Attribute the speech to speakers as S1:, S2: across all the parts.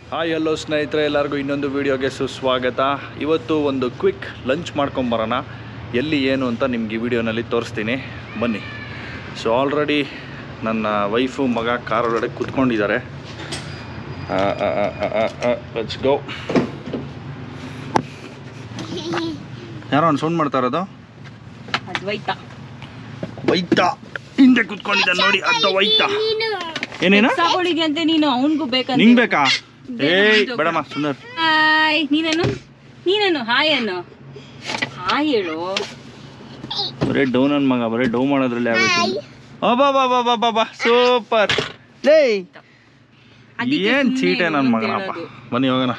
S1: Hi hello ಸ್ನೇಹಿತರೆ ಎಲ್ಲರಿಗೂ ಇನ್ನೊಂದು ವೀಡಿಯೋಗೆ ಸುಸ್ವಾಗತ ಇವತ್ತು ಒಂದು ಕ್ವಿಕ್ ಲಂಚ್ ಮಾಡ್ಕೊಂಬರೋಣ ಎಲ್ಲಿ ಏನು ಅಂತ ನಿಮ್ಗೆ ಈ ವಿಡಿಯೋನಲ್ಲಿ ತೋರಿಸ್ತೀನಿ ಬನ್ನಿ ಸೊ ಆಲ್ರೆಡಿ ನನ್ನ ವೈಫು ಮಗ ಕಾರ್ ಒಳಗಡೆ ಕೂತ್ಕೊಂಡಿದ್ದಾರೆ ಲೆಟ್ಸ್ ಗೋ ಯಾರೋ ಒಂದು ಸೌಂಡ್ ಮಾಡ್ತಾ ಇರೋದು
S2: ಅದ್ವೈತ
S1: ವೈತ ಹಿಂದೆ ಕೂತ್ಕೊಂಡಿದ್ದಾನೆ ನೋಡಿ ಅರ್ಧ ವೈತ ಏನೇನ
S2: ಸಾಗೋಳಿಗೆ ಅಂತ ನೀನು ಅವನ್ಗೂ ಬೇಕಂತ
S1: ನಿಂಗ್ ಬೇಕಾ ಏಯ್ ಬೇಡಮ್ಮ ಸುಂದರ್
S2: ಹಾಯ್ ನೀನೇನು ನೀನೇನು ಹಾಯ್ ಅನ್ನು ಹಾಯ್ ಹೇಳು
S1: ಬರೇ ಡೌನ್ ನನ್ ಮಗ ಬರೇ ಡೌ ಮಾಡೋದ್ರಲ್ಲಿ ಆಗೋಯ್ತು ಅಬ್ಬಾ ಬಾ ಬಾ ಬಾ ಬಾ ಬಾ ಸೂಪರ್ ಲೇ
S2: ಅದಕ್ಕೆ
S1: ಏನ್
S2: ಸುಮ್ನೆ
S1: ಚೀಟೆ ನನ್ನ
S2: ಅಂತ
S1: ಮಗನಪ್ಪ
S2: ಹೇಳೋದು.
S1: ಬನ್ನಿ ಹೋಗೋಣ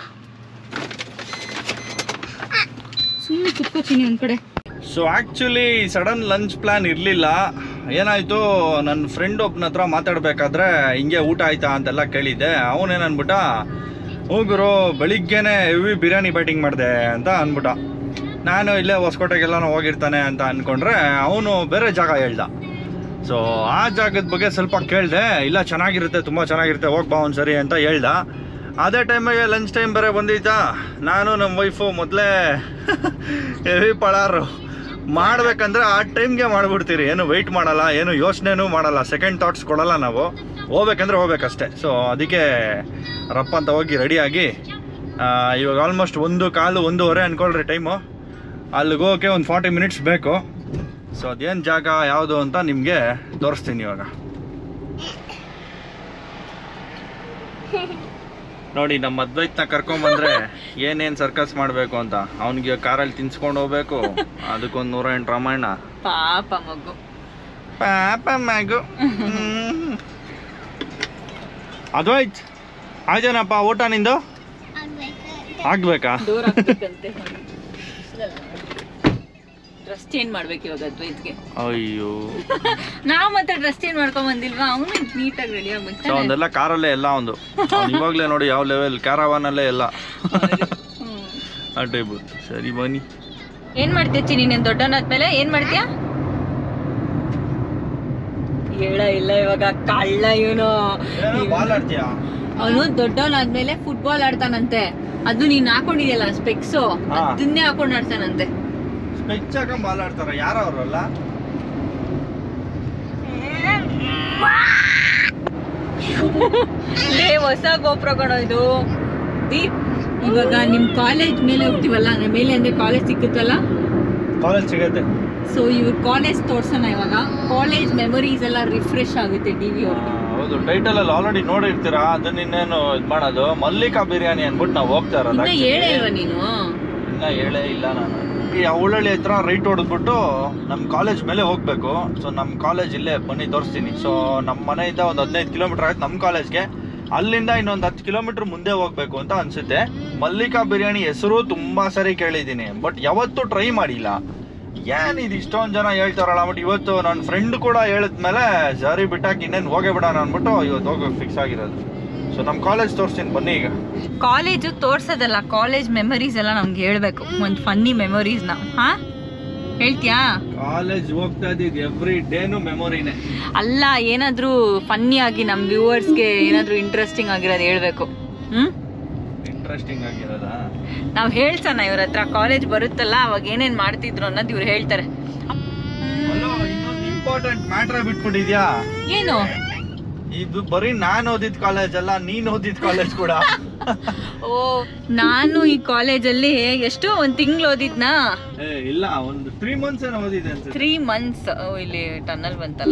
S2: ಸುಮ್ಮನೆ ಕುತ್ಕೋತೀನಿ ಒಂದ್ ಕಡೆ
S1: so actually sudden lunch plan ಇರಲಿಲ್ಲ ಏನಾಯಿತು ನನ್ನ ಫ್ರೆಂಡ್ ಒಬ್ಬನ ಹತ್ರ ಮಾತಾಡಬೇಕಾದ್ರೆ ಹಿಂಗೆ ಊಟ ಆಯ್ತಾ ಅಂತೆಲ್ಲ ಕೇಳಿದ್ದೆ ಅವನೇನು ಅನ್ಬಿಟ್ಟ ಹೋಗುರು ಬೆಳಿಗ್ಗೆನೆ ಹೆವಿ ಬಿರಿಯಾನಿ ಬ್ಯಾಟಿಂಗ್ ಮಾಡಿದೆ ಅಂತ ಅಂದ್ಬಿಟ್ಟ ನಾನು ಇಲ್ಲೇ ಹೊಸಕೋಟೆಗೆಲ್ಲನೂ ಹೋಗಿರ್ತಾನೆ ಅಂತ ಅಂದ್ಕೊಂಡ್ರೆ ಅವನು ಬೇರೆ ಜಾಗ ಹೇಳ್ದ ಸೊ ಆ ಜಾಗದ ಬಗ್ಗೆ ಸ್ವಲ್ಪ ಕೇಳಿದೆ ಇಲ್ಲ ಚೆನ್ನಾಗಿರುತ್ತೆ ತುಂಬ ಚೆನ್ನಾಗಿರುತ್ತೆ ಹೋಗಿ ಬಾ ಒಂದ್ಸರಿ ಅಂತ ಹೇಳ್ದ ಅದೇ ಟೈಮಿಗೆ ಲಂಚ್ ಟೈಮ್ ಬೇರೆ ಬಂದಿತ್ತಾ ನಾನು ನಮ್ಮ ವೈಫು ಮೊದಲೇ ಹೆವಿ ಪಳಾರು ಮಾಡ್ಬೇಕಂದ್ರೆ ಆ ಟೈಮ್ಗೆ ಮಾಡ್ಬಿಡ್ತೀರಿ ಏನು ವೆಯ್ಟ್ ಮಾಡಲ್ಲ ಏನು ಯೋಚನೆನೂ ಮಾಡಲ್ಲ ಸೆಕೆಂಡ್ ಥಾಟ್ಸ್ ಕೊಡಲ್ಲ ನಾವು ಹೋಗ್ಬೇಕಂದ್ರೆ ಹೋಗ್ಬೇಕಷ್ಟೆ ಸೊ ಅದಕ್ಕೆ ರಪ್ಪ ಅಂತ ಹೋಗಿ ರೆಡಿಯಾಗಿ ಇವಾಗ ಆಲ್ಮೋಸ್ಟ್ ಒಂದು ಕಾಲು ಒಂದೂವರೆ ಅನ್ಕೊಳ್ರಿ ಟೈಮು ಅಲ್ಲಿಗೆ ಹೋಗೋಕೆ ಒಂದು ಫಾರ್ಟಿ ಮಿನಿಟ್ಸ್ ಬೇಕು ಸೊ ಅದೇನು ಜಾಗ ಯಾವುದು ಅಂತ ನಿಮಗೆ ತೋರಿಸ್ತೀನಿ ಇವಾಗ ನೋಡಿ ನಮ್ಮ ಅದ್ವೈತ್ನ ಕರ್ಕೊಂಬಂದ್ರೆ ಏನೇನು ಸರ್ಕಸ್ ಮಾಡಬೇಕು ಅಂತ ಅವನಿಗೆ ಕಾರಲ್ಲಿ ತಿನ್ಸ್ಕೊಂಡು ಹೋಗ್ಬೇಕು ಅದಕ್ಕೊಂದು ನೂರ ಎಂಟು ರಾಮಾಯಣ
S2: ಪಾಪ ಮಗು
S1: ಪಾಪ ಮಗು ಹ್ಮ್. ಅದ್ವೈತ್ ಆಯ್ತೇನಪ್ಪ ಊಟ ನಿಂದು ಆಗ್ಬೇಕಾ
S2: ದೂರ ಆಗ್ಬೇಕಂತೆ ಡ್ರೆಸ್ ಚೇಂಜ್ ಮಾಡ್ಬೇಕು ಇವಾಗ ಅದ್ವೈತ್ಗೆ
S1: ಅಯ್ಯೋ
S2: ನಾವ್ ಮತ್ತೆ ಡ್ರೆಸ್ ಚೇಂಜ್ ಮಾಡ್ಕೊಂಡ್ ಬಂದಿಲ್ವಾ ಅವನು ನೀಟಾಗಿ ರೆಡಿ
S1: ಸೊ
S2: ಆಗ್ಬೇಕು
S1: ಅವನ್ನೆಲ್ಲ ಕಾರಲ್ಲೇ ಎಲ್ಲ ಒಂದು ಅವ್ನ್ ಇವಾಗ್ಲೇ ನೋಡಿ ಯಾವ ಲೆವೆಲ್ ಕ್ಯಾರವಾನಲ್ಲೇ ಎಲ್ಲ ಆ ಟೈಪ್ ಸರಿ ಬನ್ನಿ
S2: ಏನ್ ಮಾಡ್ತೀಯ ಚಿನಿ ನೀನ್ ದೊಡ್ಡವನಾದ್ಮೇಲೆ ಏನ್ ಮಾಡ್ತೀಯ ಹೇಳ ಇಲ್ಲ ಇವಾಗ ಕಳ್ಳ ಇವನು
S1: ಬಾಲ್ ಆಡ್ತೀಯಾ
S2: ಅವನು ದೊಡ್ಡವನಾದ್ಮೇಲೆ ಫುಟ್ಬಾಲ್ ಆಡ್ತಾನಂತೆ ಅದು ನೀನ್ ಹಾಕೊಂಡಿದ್ಯಲ್ಲ ಸ್ಪೆಕ್ಸು
S1: ಹಾ.
S2: ಅದನ್ನೇ ಹಾಕೊಂಡ್ ಆಡ್ತಾನಂತೆ
S1: ಸ್ಪೆಕ್ಸ್ ಹಾಕೊಂಡ್ ಬಾಲ್ ಆಡ್ತಾರ ಯಾರ ಅವರಲ್ಲ
S2: ಲೇ ಹೊಸ ಗೋಪುರ ಕಣೋ ಇದು ದೀಪ್ ಇವಾಗ ನಿಮ್ ಕಾಲೇಜ್ ಮೇಲೆ ಹೋಗ್ತೀವಲ್ಲ ಅಂದ್ರೆ ಮೇಲೆ ಅಂದ್ರೆ ಕಾಲೇಜ್ ಸಿಕ್ಕುತ್ತಲ್ಲ
S1: ಕಾಲೇಜ್ ಸಿಗತ್ತೆ
S2: ಸೊ ಇವ್ರ ಕಾಲೇಜ್ ತೋರ್ಸೋಣ ಇವಾಗ ಕಾಲೇಜ್ ಮೆಮೊರೀಸ್ ಎಲ್ಲ ರಿಫ್ರೆಶ್ ಆಗುತ್ತೆ ಟಿವಿ
S1: ಆ,
S2: ಅವ್ರಿಗೆ
S1: ಹೌದು ಟೈಟಲ್ ಅಲ್ಲಿ ಆಲ್ರೆಡಿ ನೋಡಿರ್ತೀರಾ ಅದನ್ನ ಇನ್ನೇನು ಇದ್ ಮಾಡೋದು ಮಲ್ಲಿಕಾ ಬಿರಿಯಾನಿ ಅನ್ಬಿಟ್ಟು ನಾವು ಹೋಗ್ತಾ ಇರೋದು
S2: ಇನ್ನ
S1: actually.
S2: ಹೇಳೇ ಇಲ್ವಾ ನೀನು
S1: ಇನ್ನ ಹೇಳೇ ಇಲ್ಲ ನಾನು ಈ ಅವಳಳ್ಳಿ ಹತ್ರ ರೈಟ್ ಹೊಡೆದ್ಬಿಟ್ಟು ನಮ್ಮ ಕಾಲೇಜ್ ಮೇಲೆ ಹೋಗ್ಬೇಕು ಸೊ ನಮ್ಮ ಕಾಲೇಜ್ ಇಲ್ಲೇ ಬನ್ನಿ ತೋರಿಸ್ತೀನಿ ಸೊ ನಮ್ಮ ಮನೆಯಿಂದ ಒಂದು ಹದಿನೈದು ಕಿಲೋಮೀಟರ್ ಆಯ್ತು ನಮ್ಮ ಕಾಲೇಜ್ಗೆ ಅಲ್ಲಿಂದ ಇನ್ನೊಂದು ಹತ್ತು ಕಿಲೋಮೀಟರ್ ಮುಂದೆ ಹೋಗ್ಬೇಕು ಅಂತ ಅನ್ಸುತ್ತೆ ಮಲ್ಲಿಕಾ ಬಿರಿಯಾನಿ ಹೆಸರು ತುಂಬಾ ಸರಿ ಕೇಳಿದ್ದೀನಿ ಬಟ್ ಯಾವತ್ತೂ ಟ್ರೈ ಮಾಡಿಲ್ಲ ಏನ್ ಇದು ಇಷ್ಟೊಂದು ಜನ ಹೇಳ್ತಾರಲ್ಲ ಬಟ್ ಇವತ್ತು ನನ್ನ ಫ್ರೆಂಡ್ ಕೂಡ ಹೇಳಿದ್ಮೇಲೆ ಸರಿ ಬಿಟ್ಟಾಕಿ ಇನ್ನೇನು ಹೋಗೇ ಬಿಡೋಣ ಅಂದ್ಬಿಟ್ಟು ಇವತ್ತು ಹೋಗೋಕೆ ಫಿಕ್ಸ್ ಆಗಿರೋದು ಸೊ ನಮ್ಮ ಕಾಲೇಜ್ ತೋರಿಸ್ತೀನಿ ಬನ್ನಿ ಈಗ
S2: ಕಾಲೇಜು ತೋರ್ಸೋದಲ್ಲ ಕಾಲೇಜ್ ಮೆಮೊರೀಸ್ ಎಲ್ಲ ನಮ್ಗೆ ಹೇಳ್ಬೇಕು ಒಂದು ಫನ್ನಿ ಮೆಮೊರೀಸ್ ನ ಹಾ ಹೇಳ್ತೀಯಾ
S1: ಕಾಲೇಜ್ ಹೋಗ್ತಾ ಇದ್ದಿದ್ದು ಎವ್ರಿ ಡೇನು ಮೆಮೊರಿನೇ
S2: ಅಲ್ಲ ಏನಾದ್ರೂ ಫನ್ನಿ ಆಗಿ ನಮ್ ವ್ಯೂವರ್ಸ್ಗೆ ಏನಾದ್ರೂ ಇಂಟ್ರೆಸ್ಟಿಂಗ್ ಆಗಿರೋದು ಹೇಳ್ಬೇಕು ಹ್ಮ್
S1: ಇಂಟ್ರೆಸ್ಟಿಂಗ್ ಆಗಿರೋದಾ
S2: ನಾವ್ ಹೇಳ್ಸೋಣ ಇವ್ರ ಹತ್ರ ಕಾಲೇಜ್ ಬರುತ್ತಲ್ಲ ಅವಾಗ ಏನೇನ್ ಮಾಡ್ತಿದ್ರು ಅನ್ನೋದು ಇವ್ರು ಹೇಳ್ತಾರೆ
S1: ಹಲೋ ಇನ್ನೊಂದು ಇಂಪಾರ್ಟೆಂಟ್ ಮ್ಯಾಟ್ರ್ ಬಿಟ್ಬಿಟ್ಟಿದ್ಯಾ
S2: ಏನು
S1: ಇದು ಬರೀ ನಾನ್ ಓದಿದ್ ಕಾಲೇಜ್ ಅಲ್ಲ ನೀನ್ ಓದಿದ್ ಕಾಲೇಜ್ ಕೂಡ
S2: ಓ ನಾನು ಈ ಕಾಲೇಜಲ್ಲಿ ಎಷ್ಟು ಒಂದ್ ತಿಂಗ್ಳು ಓದಿದ್ನಾ
S1: ಏ ಇಲ್ಲ ಒಂದು ತ್ರೀ ಮಂತ್ಸ್ ಏನೋ ಓದಿದೆ ಅನ್ಸುತ್ತೆ
S2: ತ್ರೀ ಮಂತ್ಸ್ ಇಲ್ಲಿ ಟನಲ್ ಬಂತಲ್ಲ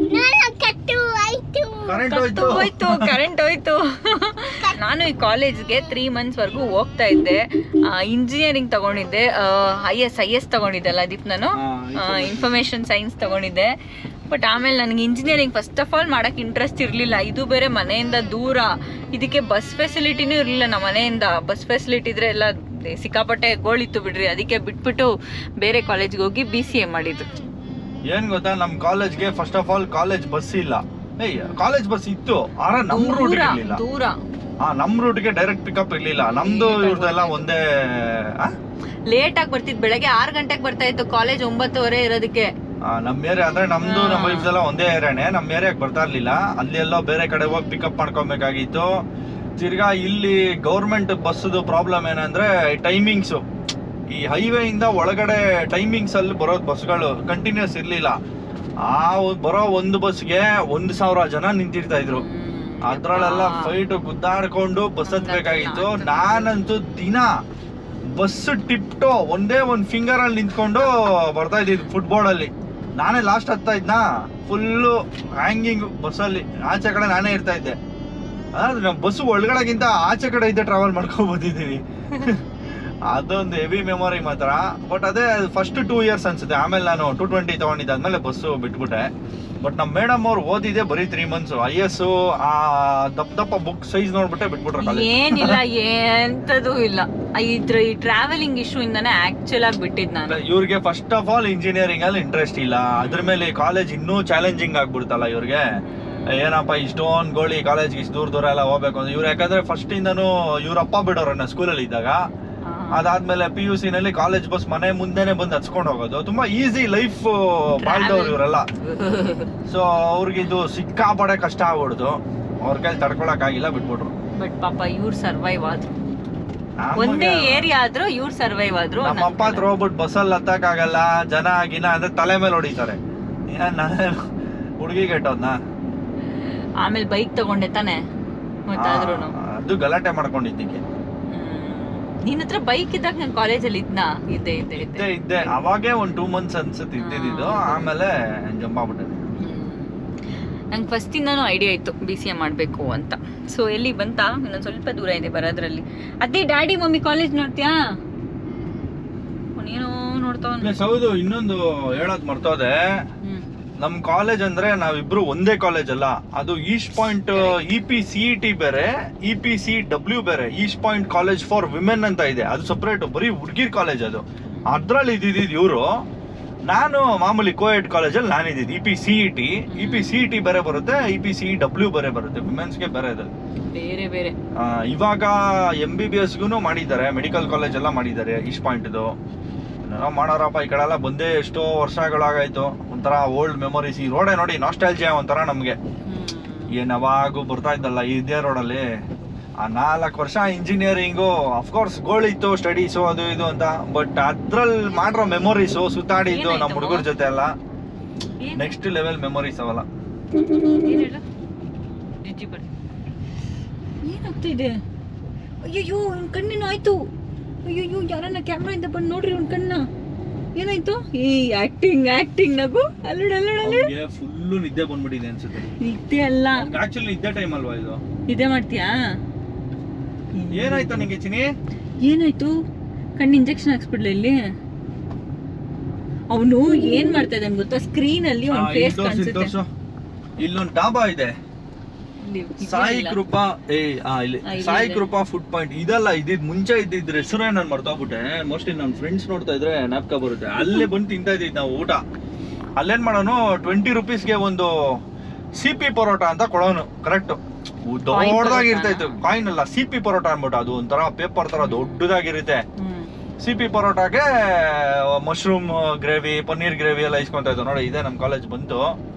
S1: ಕರೆಂಟ್
S2: ಕತ್ತು
S1: ಹೋಯ್ತು
S2: ಹೋಯ್ತು ಕರೆಂಟ್ ಹೋಯ್ತು ನಾನು ಈ ಕಾಲೇಜ್ಗೆ ತ್ರೀ ಮಂತ್ಸ್ ವರ್ಗು ಹೋಗ್ತಾ ಇದ್ದೆ ಇಂಜಿನಿಯರಿಂಗ್ ತಗೊಂಡಿದ್ದೆ ಐ ಎಸ್ ಐ ಎಸ್ ತಗೊಂಡಿದ್ದೆ ಅಲ್ಲ ದೀಪ್ ನಾನು
S1: ಹಾ,
S2: ಇನ್ಫಾರ್ಮೇಶನ್ ಸೈನ್ಸ್ ತಗೊಂಡಿದ್ದೆ ಬಟ್ ಆಮೇಲೆ ನನಗೆ ಇಂಜಿನಿಯರಿಂಗ್ ಫಸ್ಟ್ ಆಫ್ ಆಲ್ ಮಾಡಕ್ ಇಂಟ್ರೆಸ್ಟ್ ಇರಲಿಲ್ಲ ಇದು ಬೇರೆ ಮನೆಯಿಂದ ದೂರ ಇದಕ್ಕೆ ಬಸ್ ಫೆಸಿಲಿಟಿನೂ ಇರಲಿಲ್ಲ ನಮ್ಮ ಮನೆಯಿಂದ ಬಸ್ ಫೆಸಿಲಿಟಿ ಇದ್ರೆ ಎಲ್ಲ ಸಿಕ್ಕಾಪಟ್ಟೆ ಗೋಳಿತ್ತು ಬಿಡ್ರಿ ಅದಕ್ಕೆ ಬಿಟ್ಬಿಟ್ಟು ಬೇರೆ ಕಾಲೇಜ್ಗೆ ಹೋಗಿ ಬಿ ಸಿ ಎ ಮಾಡಿದ್ದು
S1: ಏನ್ ಗೊತ್ತಾ ನಮ್ ಕಾಲೇಜ್ಗೆ first of all college bus ಇಲ್ಲ ಏಯ್ ಕಾಲೇಜ್ ಬಸ್ ಇತ್ತು ಆದ್ರೆ ನಮ್ ರೂಟ್
S2: ದೂರ
S1: ಇರ್ಲಿಲ್ಲ
S2: ದೂರ
S1: ಆ ನಮ್ ರೂಟ್ಗೆ ಡೈರೆಕ್ಟ್ ಪಿಕಪ್ ಇರ್ಲಿಲ್ಲ ನಮ್ದು ಇವ್ರದೆಲ್ಲ ಒಂದೇ ಆ?
S2: ಲೇಟ್ ಆಗಿ ಬರ್ತಿದ್ ಬೆಳಗ್ಗೆ ಆರು ಗಂಟೆಗೆ ಬರ್ತಾ ಇತ್ತು ಕಾಲೇಜ್ ಒಂಬತ್ತುವರೆ ಇರೋದಕ್ಕೆ
S1: ಆ, ನಮ್ ಏರಿಯಾ ಅಂದ್ರೆ ನಮ್ದು ನಮ್ಮ ವೈಫ್ಸ್ ಎಲ್ಲ ಒಂದೇ ಏರಿಯಾನೆ ನಮ್ ಏರಿಯಾಕ್ ಬರ್ತಾ ಇರ್ಲಿಲ್ಲ ಅಲ್ಲಿ ಎಲ್ಲೋ ಬೇರೆ ಕಡೆ ಹೋಗಿ ಪಿಕಪ್ ಮಾಡ್ಕೊಬೇಕಾಗಿತ್ತು ತಿರ್ಗಾ ಇಲ್ಲಿ ಗೌರ್ಮೆಂಟ್ ಬಸ್ದು ಪ್ರಾಬ್ಲಮ್ ಏನಂದ್ರೆ ಟೈಮಿಂಗ್ಸು ಈ ಹೈವೇ ಇಂದ ಒಳಗಡೆ ಟೈಮಿಂಗ್ಸ್ ಅಲ್ಲಿ ಬರೋದು ಬಸ್ಗಳು ಕಂಟಿನ್ಯೂಸ್ ಇರ್ಲಿಲ್ಲ ಆ ಒ- ಬರೋ ಒಂದು ಬಸ್ಗೆ ಒಂದು ಸಾವಿರ ಜನ ನಿಂತಿರ್ತಾ ಇದ್ರು ಅದ್ರಲ್ಲೆಲ್ಲ ಫೈಟ್ ಗುದ್ದಾಡ್ಕೊಂಡು ಬಸ್ ಹತ್ಬೇಕಾಗಿತ್ತು ನಾನಂತೂ ದಿನ ಬಸ್ ಟಿಪ್ಟೋ ಒಂದೇ ಒಂದು ಫಿಂಗರ್ ಅಲ್ಲಿ ನಿಂತ್ಕೊಂಡು ಬರ್ತಾ ಇದ್ದಿದ್ದು ಫುಟ್ಬೋರ್ಡ್ ಅಲ್ಲಿ ನಾನೇ ಲಾಸ್ಟ್ ಹತ್ತಾ ಇದ್ನಾ ಫುಲ್ಲು ಹ್ಯಾಂಗಿಂಗ್ ಬಸ್ಸಲ್ಲಿ ಆಚೆ ಕಡೆ ನಾನೇ ಇರ್ತಾ ಇದ್ದೆ ಅದಾದ್ರೆ ನಾವು ಬಸ್ ಒಳಗಡೆಗಿಂತ ಆಚೆ ಕಡೆ ಇದ್ದೆ ಟ್ರಾವೆಲ್ ಮಾಡ್ಕೊಂಡ್ ಬಂದಿದ್ದೀನಿ ಅದೊಂದು ಹೆವಿ ಮೆಮೊರಿ ಮಾತ್ರ ಬಟ್ ಅದೇ ಫಸ್ಟ್ ಟೂ ಇಯರ್ಸ್ ಅನ್ಸುತ್ತೆ ಆಮೇಲೆ ನಾನು ಟೂ ಟ್ವೆಂಟಿ ತಗೊಂಡಿದ್ದಾದ್ಮೇಲೆ ಬಸ್ಸು ಬಿಟ್ಬಿಟ್ಟೆ ಬಟ್ ನಮ್ಮ ಮೇಡಮ್ ಅವ್ರು ಓದಿದೆ ಬರೀ ತ್ರೀ ಮಂತ್ಸ್ ಐ ಎಸ್ ಆ ದಪ್ಪ ದಪ್ಪ ಬುಕ್ ಸೈಜ್ ನೋಡ್ಬಿಟ್ಟೆ ಬಿಟ್ಬಿಟ್ರೆ ಕಾಲೇಜ್
S2: ಏನಿಲ್ಲ ಎಂತದೂ ಇಲ್ಲ ಇದ್ರ ಈ ಟ್ರಾವೆಲಿಂಗ್ ಇಶ್ಯೂ ಇಂದಾನೆ ಆಕ್ಚುಲ್ ಆಗಿ ಬಿಟ್ಟಿದ್ ನಾನು
S1: ಇವ್ರಿಗೆ ಫಸ್ಟ್ ಆಫ್ ಆಲ್ ಇಂಜಿನಿಯರಿಂಗ್ ಅಲ್ಲಿ ಇಂಟ್ರೆಸ್ಟ್ ಇಲ್ಲ ಅದ್ರ ಮೇಲೆ ಕಾಲೇಜ್ ಇನ್ನೂ ಚಾಲೆಂಜಿಂಗ್ ಆಗ್ಬಿಡ್ತಲ್ಲ ಇವ್ರಿಗೆ ಏನಪ್ಪ ಇಷ್ಟೊಂದು ಗೋಳಿ ಕಾಲೇಜ್ಗೆ ಇಷ್ಟು ದೂರ ದೂರ ಎಲ್ಲ ಹೋಗ್ಬೇಕು ಅಂತ ಇವ್ರು ಯಾಕಂದ್ರೆ ಫಸ್ಟ್ ಇಂದನು ಇವ್ರ ಅಪ್ಪ ಬಿಡೋರನ್ನ ಸ್ಕೂಲಲ್ಲಿ ಇದ್ದಾಗ ಅದಾದ್ಮೇಲೆ ಪಿ ಯು ಸಿ ನಲ್ಲಿ ಕಾಲೇಜ್ ಬಸ್ ಮನೆ ಮುಂದೆನೆ ಬಂದು ಹಚ್ಕೊಂಡು ಹೋಗೋದು ತುಂಬಾ ಈಸಿ ಲೈಫ್ ಬಾಳ್ದವ್ರು ಇವರೆಲ್ಲ ಸೊ ಅವ್ರಿಗೆ ಇದು ಸಿಕ್ಕಾಪಡೆ ಕಷ್ಟ ಆಗ್ಬಿಡ್ತು ಅವ್ರ ಕೈಲಿ ತಡ್ಕೊಳಕ್ ಆಗಿಲ್ಲ ಬಿಟ್ಬಿಟ್ರು
S2: ಬಟ್ ಪಾಪ ಇವ್ರು ಸರ್ವೈವ್ ಆದ್ರು
S1: ನಮಗೆ-
S2: ಒಂದೇ ಏರಿಯಾ ಆದ್ರೂ ಇವ್ರು ಸರ್ವೈವ್ ಆದ್ರು
S1: ನಮ್ಮ ಅಪ್ಪ ಹತ್ರ ಹೋಗ್ಬಿಟ್ಟು ಬಸ್ಸಲ್ಲಿ ಹತ್ತಕ್ಕಾಗಲ್ಲ ಜನ ಗಿನ ಅಂದ್ರೆ ತಲೆ ಮೇಲೆ ಹೊಡಿತಾರೆ ಏನ್ ನಾನು ಹುಡುಗಿ ಕೆಟ್ಟೋದ್ನ
S2: ಆಮೇಲೆ ಬೈಕ್ ತಗೊಂಡೆ ತಾನೆ ಮತ್ತಾದ್ರೂ
S1: ಅದು ಗಲಾಟೆ ಮಾಡ್ಕೊಂಡಿದ್ದಕ್ಕೆ
S2: ನಿನ್ನ ಹತ್ರ ಬೈಕ್ ಇದ್ದಾಗ ನಾನು ಕಾಲೇಜಲ್ಲಿ ಇದ್ನಾ ಇದ್ದೆ ಇದ್ದೆ ಇದ್ದೆ
S1: ಇದ್ದೆ ಇದ್ದೆ ಅವಾಗೇ ಒಂದ್ ಟೂ ಮಂತ್ಸ್ ಅನ್ಸುತ್ತೆ ಇದ್ದಿದ್ದು ಆಮೇಲೆ ಜಂಪ್ ಆಗ್ಬಿಟ್ಟೆ
S2: ನಂಗೆ ಫಸ್ಟಿಂದನೂ ಐಡಿಯಾ ಇತ್ತು ಬಿ ಸಿ ಎ ಮಾಡಬೇಕು ಅಂತ ಸೊ ಎಲ್ಲಿ ಬಂತಾ ಇನ್ನೊಂದು ಸ್ವಲ್ಪ ದೂರ ಇದೆ ಬರೋದ್ರಲ್ಲಿ ಅದೇ ಡ್ಯಾಡಿ ಮಮ್ಮಿ ಕಾಲೇಜ್ ನೋಡ್ತೀಯಾ ನೀನು ನೋಡ್ತಾವ
S1: ಪ್ಲಸ್ ಹೌದು ಇನ್ನೊಂದು ಹೇಳೋದ್ ಮರ್ತೋದೆ ನಮ್ ಕಾಲೇಜ್ ಅಂದ್ರೆ ನಾವಿಬ್ರು ಒಂದೇ ಕಾಲೇಜ್ ಅಲ್ಲ ಅದು East Point E P C T ಬೇರೆ ಇ ಪಿ ಸಿ ಡಬ್ಲ್ಯೂ ಬೇರೆ East Point college for women ಅಂತ ಇದೆ ಅದು ಸಪ್ರೇಟ್ ಬರೀ ಹುಡುಗಿರ್ ಕಾಲೇಜ್ ಅದು ಅದ್ರಲ್ಲಿ ಇದ್ದಿದ್ದು ಇವರು ನಾನು ಮಾಮೂಲಿ ಕೋಯೆಡ್ ಕಾಲೇಜಲ್ಲಿ ನಾನು ಇದ್ದಿದ್ದು E P C E T E P C E T ಬೇರೆ ಬರುತ್ತೆ ಇ ಪಿ ಸಿ ಡಬ್ಲ್ಯೂ ಬೇರೆ ಬರುತ್ತೆ ವಿಮೆನ್ಸ್ಗೆ ಬೇರೆ ಇದೆ
S2: ಬೇರೆ ಬೇರೆ
S1: ಆ, ಇವಾಗ ಎಂ ಬಿ ಬಿ ಎಸ್ಗೂ ಮಾಡಿದ್ದಾರೆ ಮೆಡಿಕಲ್ ಕಾಲೇಜ್ ಎಲ್ಲ ಮಾಡಿದ್ದಾರೆ ಈಸ್ಟ್ ಪಾಯಿಂಟ್ದು ಏನೋ ಮಾಡೋರಪ್ಪ ಈ ಕಡೆ ಎಲ್ಲ ಬಂದೇ ಎಷ್ಟೋ ವರ್ಷಗಳಾಗಾಯ್ತು ಒಂಥರ ಓಲ್ಡ್ ಮೆಮೊರೀಸ್ ಈ ರೋಡೇ ನೋಡಿ ನಾಸ್ಟಾಲ್ಜಿಯಾ ಒಂಥರ ನಮಗೆ ಏನ್ ಯಾವಾಗೂ ಬರ್ತಾ ಇದ್ದಲ್ಲ ಇದೇ ರೋಡಲ್ಲಿ ಆ ನಾಲ್ಕು ವರ್ಷ ಇಂಜಿನಿಯರಿಂಗು ಅಫ್ಕೋರ್ಸ್ ಗೋಲ್ ಇತ್ತು ಸ್ಟಡೀಸು ಅದು ಇದು ಅಂತ ಬಟ್ ಅದ್ರಲ್ಲಿ ಮಾಡಿರೋ ಮೆಮೊರೀಸು ಸುತ್ತಾಡಿದ್ದು ನಮ್ಮ
S2: ಏನಾಯ್ತಮ್ಮ?
S1: ಹುಡುಗರ ಜೊತೆ ಎಲ್ಲ
S2: ಏನ್-
S1: ನೆಕ್ಸ್ಟ್ ಲೆವೆಲ್ ಮೆಮೊರೀಸ್ ಅವೆಲ್ಲ
S2: ಏನ್ ಹೇಳು? ಜಿಜ್ಜಿ ಬನ್ನಿ. ಏನಾಗ್ತಾ ಇದೆ ಅಯ್ಯಯ್ಯೋ ಇವ್ನ ಕಣ್ಣಿನ ಆಯ್ತು ಅಯ್ಯಯ್ಯೋ ಯಾರನ್ನ ಕ್ಯಾಮ್ರಾಯಿಂದ ಬಂದು ನೋಡ್ರಿ ಇವ್ನ ಕಣ್ಣ ಏನಾಯ್ತು ಈ ಆಕ್ಟಿಂಗ್ ಆಕ್ಟಿಂಗ್ ನಗು ಅಲ್ಲೋಡ ಅಲ್ಲೋಡ ಅಲ್ಲೋಡ
S1: ಫುಲ್ಲು ನಿದ್ದೆ ಬಂದ್ಬಿಟ್ಟಿದೆ ಅನ್ಸುತ್ತೆ
S2: ಇದ್ದೆ ಅಲ್ಲ
S1: ಆಕ್ಚುಲಿ ನಿದ್ದೆ ಟೈಮ್ ಅಲ್ವಾ ಇದು
S2: ಇದೇ ಮಾಡ್ತೀಯಾ
S1: ಏನಾಯ್ತು ನಿಂಗೆ ಚಿನಿ
S2: ಏನಾಯ್ತು ಕಣ್ಣು ಇಂಜೆಕ್ಷನ್ ಹಾಕ್ಸ್ಬಿಡ್ಲ ಇಲ್ಲಿ ಅವನು ಏನ್ ಮಾಡ್ತಾ ಇದ್ದಾನೆ ಗೊತ್ತಾ ಸ್ಕ್ರೀನ್ ಅಲ್ಲಿ
S1: ಆ,
S2: ಅವ್ನ
S1: ಇಲ್ಲಿ
S2: ಫೇಸ್
S1: ತೋರ್ಸು, ಇಲ್ಲಿ
S2: ಕಾಣಿಸುತ್ತೆ
S1: ತೋರ್ಸು. ಇಲ್ಲೊಂದ್ ಡಾಬಾ ಇದೆ
S2: ಇಲ್ಲಿ ಇದೆ
S1: ಸಾಯಿ
S2: ಇಲ್ಲ.
S1: ಕೃಪಾ ಏ ಆ, ಇಲ್ಲಿ
S2: ಆ, ಇಲ್ಲಿ
S1: ಸಾಯಿ
S2: ಇದೆ.
S1: ಕೃಪಾ ಫುಡ್ ಪಾಯಿಂಟ್ ಇದಲ್ಲ ಇದಿದ್ ಮುಂಚೆ ಇದ್ದಿದ್ರೆ ಹೆಸರೇ ನಾನು ಮರ್ತೋಗ್ಬಿಟ್ಟೆ ಮೋಸ್ಟ್ಲಿ ನನ್ನ ಫ್ರೆಂಡ್ಸ್ ನೋಡ್ತಾ ಇದ್ರೆ ಜ್ಞಾಪಕ ಬರುತ್ತೆ ಅಲ್ಲೇ ಬಂದು ತಿಂತಾ ಇದ್ದಿದ್ದು ನಾವು ಊಟ ಅಲ್ಲೇನ್ ಮಾಡೋನು ಟ್ವೆಂಟಿ ರುಪೀಸ್ಗೆ ಒಂದು ಸಿ ಪಿ ಪರೋಟ ಅಂತ ಕೊಡೋನು ಕರೆಕ್ಟ್ ದೊಡ್ಡದಾಗಿ ಇರ್ತಾ ಇತ್ತು ಕಾಯಿನ್ ಅಲ್ಲ ಸಿ ಪಿ ಪರೋಟ ಅನ್ಬಿಟ್ಟು ಅದು ಒಂಥರ ಪೇಪರ್ ತರ ದೊಡ್ಡದಾಗಿರುತ್ತೆ
S2: ಹ್ಮ್.
S1: ಸಿ ಪಿ ಪರೋಟಾಗೆ ಮಶ್ರೂಮ್ ಗ್ರೇವಿ ಪನ್ನೀರ್ ಗ್ರೇವಿ ಎಲ್ಲ ಇಸ್ಕೊಂತ ಇದ್ದು ನೋಡಿ ಇದೆ ನಮ್ಮ ಕಾಲೇಜ್ ಬಂತು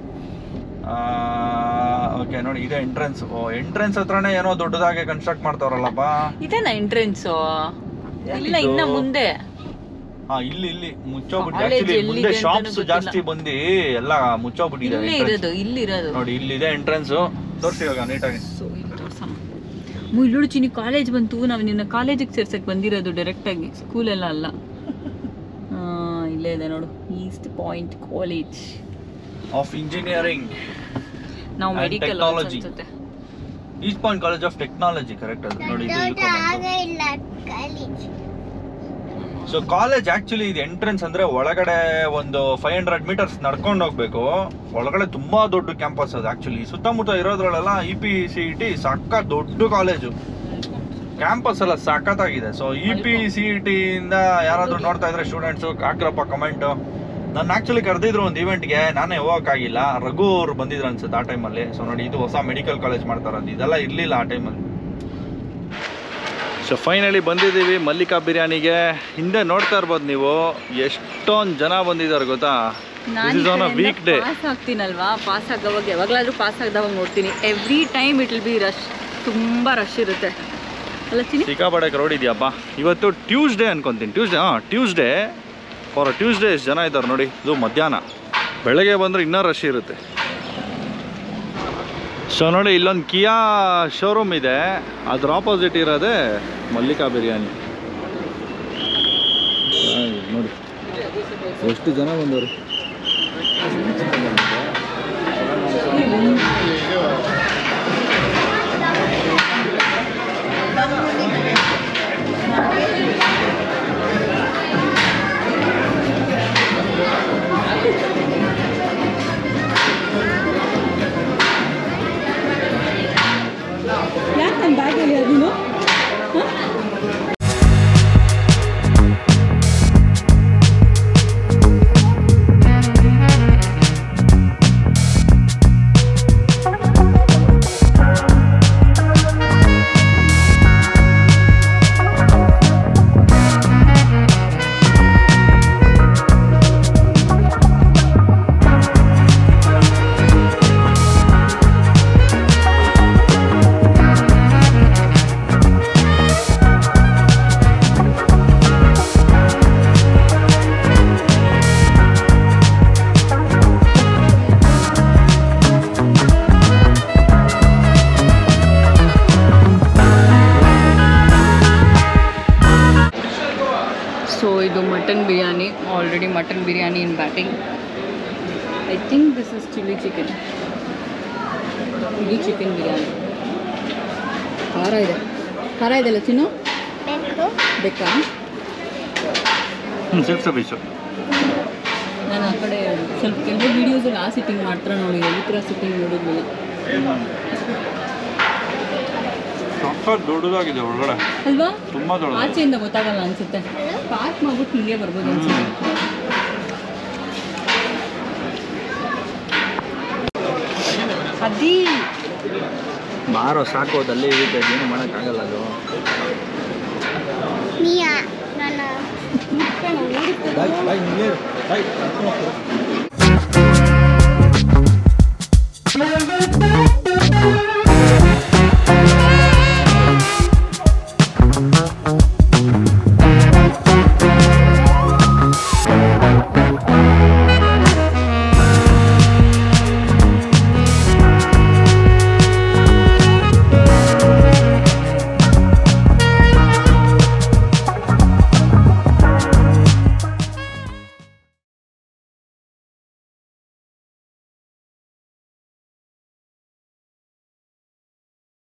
S1: ಓಕೆ ನೋಡಿ ಇದೆ ಎಂಟ್ರೆನ್ಸ್ ಎಂಟ್ರೆನ್ಸ್ ಹತ್ರನೇ ಏನೋ ದೊಡ್ಡದಾಗಿ ಕನ್ಸ್ಟ್ರಕ್ಟ್ ಮಾಡ್ತಾವ್ರಲ್ಲಪ್ಪ
S2: ಇದೇನಾ ಎಂಟ್ರೆನ್ಸ್ ಇಲ್ಲ
S1: ಎಲ್ಲಿದು?
S2: ಇನ್ನ ಮುಂದೆ
S1: ಹಾ ಇಲ್ಲಿ ಇಲ್ಲಿ ಮುಚ್ಚೋಗ್ಬಿಟ್ಟು
S2: College
S1: ಆಕ್ಚುಲಿ
S2: ಎಲ್ಲಿದೆ
S1: ಮುಂದೆ
S2: ಅಂತಾನೂ
S1: ಶಾಪ್ಸ್
S2: ಗೊತ್ತಿಲ್ಲ.
S1: ಜಾಸ್ತಿ ಬಂದು ಎಲ್ಲ ಮುಚ್ಚೋಗ್ಬಿಟ್ಟಿದೆ
S2: ಇಲ್ಲೇ
S1: entrance.
S2: ಇರೋದು ಇಲ್ಲಿ ಇರೋದು
S1: ನೋಡಿ ಇಲ್ಲಿದೆ ಎಂಟ್ರೆನ್ಸ್ ತೋರಿಸಿ ಇವಾಗ ನೀಟಾಗಿ
S2: ಸೊ ಇಲ್ಲಿ ತೋರ್ಸಮ್ಮ ಮು ಇಲ್ಲೋಡು ಚಿನಿ ಕಾಲೇಜ್ ಬಂತು ನಾವು ನಿನ್ನ ಕಾಲೇಜಿಗೆ ಸೇರ್ಸಕ್ ಬಂದಿರೋದು ಡೈರೆಕ್ಟ್ ಆಗಿ ಸ್ಕೂಲ್ ಎಲ್ಲ ಅಲ್ಲ ಆ, ಇಲ್ಲೇ ಇದೆ ನೋಡು East Point college
S1: of engineering
S2: ನಾವು
S1: And
S2: ಮೆಡಿಕಲ್
S1: technology.
S2: ಅನ್ಸುತ್ತೆ
S1: East Point college of technology correct ಅದು ನೋಡಿ ಇದು ಇಳ್ಕೊ ಬಂತು. ಸೊ ಕಾಲೇಜ್ ಆಕ್ಚುಲಿ ಇದು ಎಂಟ್ರೆನ್ಸ್ ಅಂದ್ರೆ ಒಳಗಡೆ ಒಂದು ಫೈವ್ ಹಂಡ್ರೆಡ್ ಮೀಟರ್ಸ್ ನಡ್ಕೊಂಡು ಹೋಗ್ಬೇಕು ಒಳಗಡೆ ತುಂಬಾ ದೊಡ್ಡ ಕ್ಯಾಂಪಸ್ ಅದು ಆಕ್ಚುಲಿ ಸುತ್ತಮುತ್ತ ಇರೋದ್ರಲ್ಲೆಲ್ಲ E P C E T ಸಕ್ಕ ದೊಡ್ಡ ಕಾಲೇಜು ಕ್ಯಾಂಪಸ್ ಎಲ್ಲ ಸಖತ್ತಾಗಿದೆ so E P C E T ಇಂದ ಯಾರಾದ್ರೂ ನೋಡ್ತಾ ಇದ್ರೆ ಸ್ಟೂಡೆಂಟ್ಸ್ ಹಾಕ್ರಪ್ಪ ಕಮೆಂಟ್ ನನ್ನ ಆಕ್ಚುಲಿ ಕರೆದಿದ್ರು ಒಂದು ಇವೆಂಟ್ಗೆ ನಾನೇ ಹೋಗಕ್ಕಾಗಿಲ್ಲ ರಘು ಅವ್ರು ಬಂದಿದ್ರು ಅನ್ಸುತ್ತೆ ಆ ಟೈಮಲ್ಲಿ ಸೊ ನೋಡಿ ಇದು ಹೊಸ ಮೆಡಿಕಲ್ ಕಾಲೇಜ್ ಮಾಡ್ತಾರಂತ ಇದೆಲ್ಲ ಇರ್ಲಿಲ್ಲ ಆ ಟೈಮಲ್ಲಿ ಸೊ ಫೈನಲಿ ಬಂದಿದ್ದೀವಿ ಮಲ್ಲಿಕಾ ಬಿರಿಯಾನಿಗೆ ಹಿಂದೆ ನೋಡ್ತಾ ಇರ್ಬೋದು ನೀವು ಎಷ್ಟೊಂದು ಜನ ಬಂದಿದ್ದಾರೆ ಗೊತ್ತಾ this is on a weekday
S2: pass ಆಗ್ತೀನಲ್ವಾ ಪಾಸ್ ಆಗೋವಾಗ ಯಾವಾಗಲಾದ್ರೂ ಪಾಸ್ ಆಗ್ದವಾಗ ನೋಡ್ತೀನಿ every time it will be rush ತುಂಬ ರಶ್ ಇರುತ್ತೆ ಅಲ್ಲ ಚಿನಿ
S1: ಸಿಕ್ಕಾಪಟ್ಟೆ ಕ್ರೌಡ್ ಇದೆಯಪ್ಪ ಇವತ್ತು ಟ್ಯೂಸ್ಡೇ ಅನ್ಕೊಂತೀನಿ ಟ್ಯೂಸ್ಡೇ ಹಾಂ ಟ್ಯೂಸ್ಡೇ ಫಾರ್ ಟ್ಯೂಸ್ಡೇ ಎಷ್ಟು ಜನ ಇದ್ದಾರೆ ನೋಡಿ ಇದು ಮಧ್ಯಾಹ್ನ ಬೆಳಗ್ಗೆ ಬಂದರೆ ಇನ್ನೂ ರಶ್ ಇರುತ್ತೆ ಸೊ ನೋಡಿ ಇಲ್ಲೊಂದು ಕಿಯಾ ಶೋರೂಮ್ ಇದೆ ಅದ್ರ ಆಪೋಸಿಟ್ ಇರೋದೇ ಮಲ್ಲಿಕಾ ಬಿರಿಯಾನಿ ಹಾಗೆ ನೋಡಿ ಎಷ್ಟು ಜನ ಬಂದವರು
S2: ಯಾಕೆ ನನ್ನ ಬ್ಯಾಗಲ್ಲಿ ನೀನು ಸೊ ಇದು mutton biryani already mutton biryani in batting I think this is chilli chicken ಇದು ಚಿಕನ್ ಬಿರಿಯಾನಿ ಖಾರ ಇದೆ ಖಾರ ಇದೆಲ್ಲ ಚಿನ್ನು ಬೇಕಾ
S1: ಹ್ಞೂ ಸಿಕ್ಸ್ ಪೀಸು
S2: ನಾನು ಆ ಕಡೆ ಸ್ವಲ್ಪ ಕೆಲವು ವೀಡಿಯೋಸಲ್ಲಿ ಆ ಸಿಟ್ಟಿಂಗ್ ಮಾತ್ರ ನೋಡಿದೆ ಈ ಥರ ಸಿಟ್ಟಿಂಗ್ ನೋಡಿದ್ಮೇಲೆ
S1: ಸಖತ್ ದೊಡ್ಡದಾಗಿದೆ ಒಳಗಡೆ
S2: ಅಲ್ವಾ
S1: ತುಂಬ ದೊಡ್ಡದು
S2: ಆಚೆಯಿಂದ ಗೊತ್ತಾಗಲ್ಲ ಅನ್ಸುತ್ತೆ ಪಾರ್ಕ್ ಮಾಡ್ಬಿಟ್ಟು ಹಿಂಗೆ ಬರ್ಬೋದು ಅನ್ಸುತ್ತೆ ಅದಿ
S1: ಬಾರೋ ಸಾಕೋದಲ್ಲಿ ಇದೆ ಏನು ಮಾಡೋಕ್ಕಾಗಲ್ಲ ಅದು
S3: Mia, Nana.
S1: ಬಾಯ್ ಬಾಯ್ ಹಿಂಗೆ ಬಾಯ್